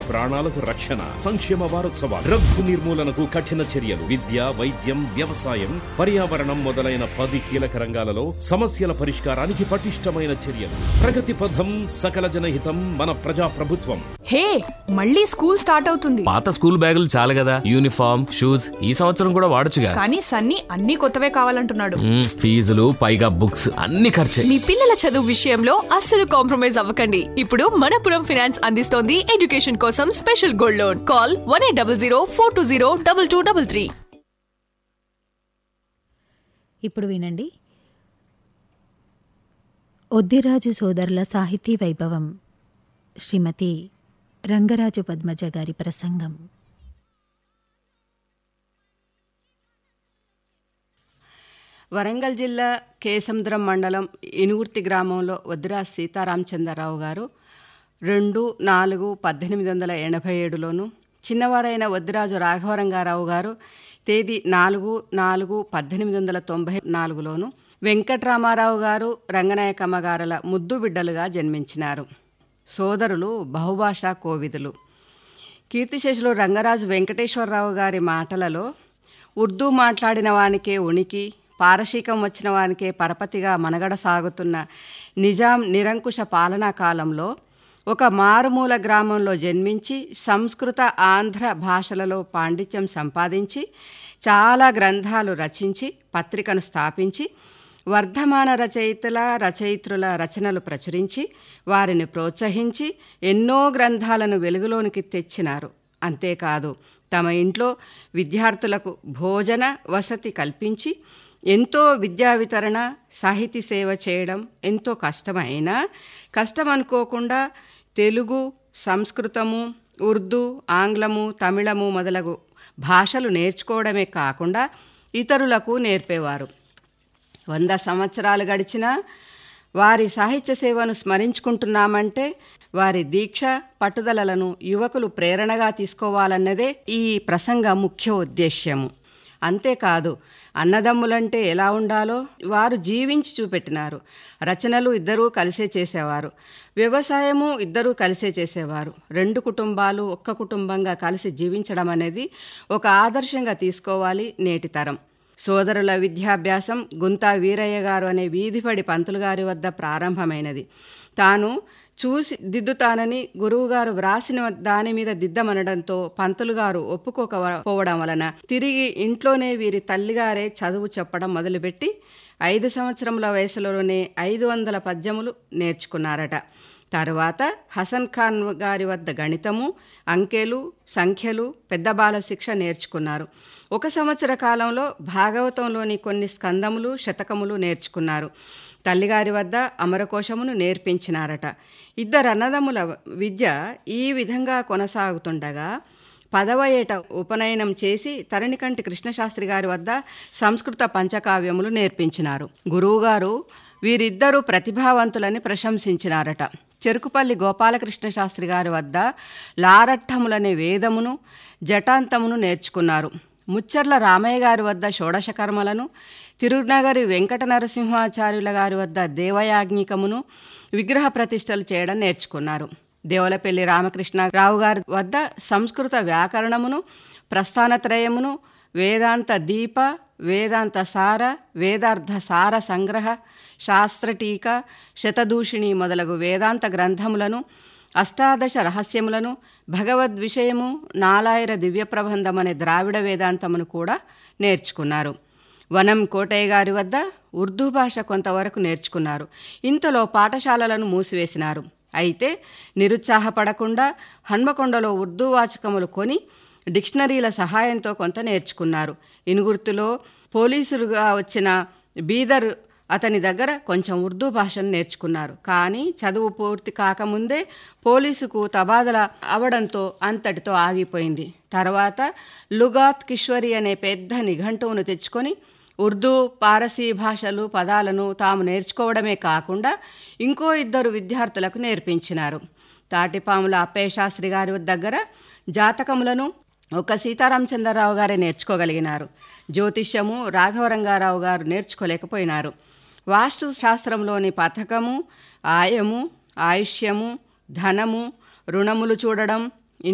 ప్రాణాలకు రక్షణ సంక్షేమ వారోత్సవాలు డ్రగ్స్ నిర్మూలనకు కఠిన చర్యలు విద్య వైద్యం వ్యవసాయం పర్యావరణం మొదలైన పది కీలక రంగాలలో సమస్యల పరిష్కారానికి పటిష్టమైన చర్యలు ప్రగతి పథం సకల జనహితం మన ప్రజా ప్రభుత్వం హే మళ్ళీ స్కూల్ స్టార్ట్ అవుతుంది పాత స్కూల్ బ్యాగులు చాలు కదా యూనిఫామ్ షూస్ ఈ సంవత్సరం కూడా వాడొచ్చుగా కానీ సన్నీ అన్ని కొత్తవే కావాలంటున్నాడు మ్మ్, ఫీజులు పైగా బుక్స్ అన్ని ఖర్చే మీ పిల్లల చదువు విషయంలో అస్సలు కాంప్రమైజ్ అవ్వకండి ఇప్పుడు మనపురం ఫైనాన్స్ అందిస్తోంది ఎడ్యుకేషన్ కోసం special gold loan call one eight double zero four two zero double two double three ఇప్పుడు వినండి ఒద్దిరాజు సోదరుల సాహితీ వైభవం శ్రీమతి రంగరాజు పద్మజ గారి ప్రసంగం వరంగల్ జిల్లా కేసముద్రం మండలం ఇనుగుర్తి గ్రామంలో వద్దిరా సీతారామచంద్రరావు గారు రెండు నాలుగు పద్దెనిమిది వందల ఎనభై ఏడులోను చిన్నవారైన వద్దిరాజు రాఘవరంగారావు గారు తేదీ నాలుగు నాలుగు పద్దెనిమిది వందల తొంభై నాలుగులోను వెంకట్రామారావు గారు రంగనాయకమ్మ గారుల ముద్దు బిడ్డలుగా జన్మించినారు సోదరులు బహుభాషా కోవిదులు కీర్తిశేషులు రంగరాజు వెంకటేశ్వరరావు గారి మాటలలో ఉర్దూ మాట్లాడిన వానికే ఉనికి పారశీకం వచ్చిన వానికే పరపతిగా మనగడ సాగుతున్న నిజాం నిరంకుశ పాలనా కాలంలో ఒక మారుమూల గ్రామంలో జన్మించి సంస్కృత ఆంధ్ర భాషలలో పాండిత్యం సంపాదించి చాలా గ్రంథాలు రచించి పత్రికను స్థాపించి వర్ధమాన రచయితల రచయిత్రుల రచనలు ప్రచురించి వారిని ప్రోత్సహించి ఎన్నో గ్రంథాలను వెలుగులోనికి తెచ్చినారు అంతేకాదు తమ ఇంట్లో విద్యార్థులకు భోజన వసతి కల్పించి ఎంతో విద్యా వితరణ సాహితీ సేవ చేయడం ఎంతో కష్టమైనా కష్టం అనుకోకుండా తెలుగు సంస్కృతము ఉర్దూ ఆంగ్లము తమిళము మొదలగు భాషలు నేర్చుకోవడమే కాకుండా ఇతరులకు నేర్పేవారు వంద సంవత్సరాలు గడిచినా వారి సాహిత్య సేవను స్మరించుకుంటున్నామంటే వారి దీక్ష పట్టుదలలను యువకులు ప్రేరణగా తీసుకోవాలన్నదే ఈ ప్రసంగ ముఖ్య ఉద్దేశ్యము అంతేకాదు అన్నదమ్ములంటే ఎలా ఉండాలో వారు జీవించి చూపెట్టినారు రచనలు ఇద్దరూ కలిసే చేసేవారు వ్యవసాయము ఇద్దరూ కలిసే చేసేవారు రెండు కుటుంబాలు ఒక్క కుటుంబంగా కలిసి జీవించడం అనేది ఒక ఆదర్శంగా తీసుకోవాలి నేటి తరం సోదరుల విద్యాభ్యాసం గుంతా వీరయ్య గారు అనే వీధిపడి పంతులు గారి వద్ద ప్రారంభమైనది తాను చూసి దిద్దుతానని గురువుగారు వ్రాసిన దాని మీద దిద్దమనడంతో పంతులు గారు ఒప్పుకోకపోవడం వలన తిరిగి ఇంట్లోనే వీరి తల్లిగారే చదువు చెప్పడం మొదలుపెట్టి ఐదు సంవత్సరముల వయసులోనే ఐదు వందల పద్యములు నేర్చుకున్నారట తరువాత హసన్ ఖాన్ గారి వద్ద గణితము అంకెలు సంఖ్యలు పెద్ద బాల శిక్ష నేర్చుకున్నారు ఒక సంవత్సర కాలంలో భాగవతంలోని కొన్ని స్కందములు శతకములు నేర్చుకున్నారు తల్లిగారి వద్ద అమరకోశమును నేర్పించినారట ఇద్దరు అన్నదమ్ముల విద్య ఈ విధంగా కొనసాగుతుండగా పదవ ఏట ఉపనయనం చేసి తరణికంటి కృష్ణశాస్త్రి గారి వద్ద సంస్కృత పంచకావ్యములు నేర్పించినారు గురువుగారు వీరిద్దరూ ప్రతిభావంతులని ప్రశంసించినారట చెరుకుపల్లి గోపాలకృష్ణ శాస్త్రి గారి వద్ద లారట్టములనే వేదమును జటాంతమును నేర్చుకున్నారు ముచ్చర్ల రామయ్య గారి వద్ద షోడశ కర్మలను తిరునగరి వెంకట నరసింహాచార్యుల గారి వద్ద దేవయాజ్ఞికమును విగ్రహ ప్రతిష్టలు చేయడం నేర్చుకున్నారు దేవులపల్లి రామకృష్ణరావు గారి వద్ద సంస్కృత వ్యాకరణమును ప్రస్థానత్రయమును వేదాంత దీప వేదాంత సార వేదార్థ సార సంగ్రహ శాస్త్రటీక శతదూషిణి మొదలగు వేదాంత గ్రంథములను అష్టాదశ రహస్యములను భగవద్ విషయము నాలాయిర దివ్య ప్రబంధం అనే ద్రావిడ వేదాంతమును కూడా నేర్చుకున్నారు వనం కోటయ్య గారి వద్ద ఉర్దూ భాష కొంతవరకు నేర్చుకున్నారు ఇంతలో పాఠశాలలను మూసివేసినారు అయితే నిరుత్సాహపడకుండా హన్మకొండలో ఉర్దూ వాచకములు కొని డిక్షనరీల సహాయంతో కొంత నేర్చుకున్నారు ఇనుగుర్తులో పోలీసులుగా వచ్చిన బీదర్ అతని దగ్గర కొంచెం ఉర్దూ భాషను నేర్చుకున్నారు కానీ చదువు పూర్తి కాకముందే పోలీసుకు తబాదల అవడంతో అంతటితో ఆగిపోయింది తర్వాత లుగాత్ కిశ్వరి అనే పెద్ద నిఘంటువును తెచ్చుకొని ఉర్దూ పారసీ భాషలు పదాలను తాము నేర్చుకోవడమే కాకుండా ఇంకో ఇద్దరు విద్యార్థులకు నేర్పించినారు తాటిపాముల అప్పయ్య శాస్త్రి గారి దగ్గర జాతకములను ఒక సీతారామచంద్రరావు గారే నేర్చుకోగలిగినారు జ్యోతిష్యము రాఘవరంగారావు గారు నేర్చుకోలేకపోయినారు వాస్తు శాస్త్రంలోని పథకము ఆయము ఆయుష్యము ధనము రుణములు చూడడం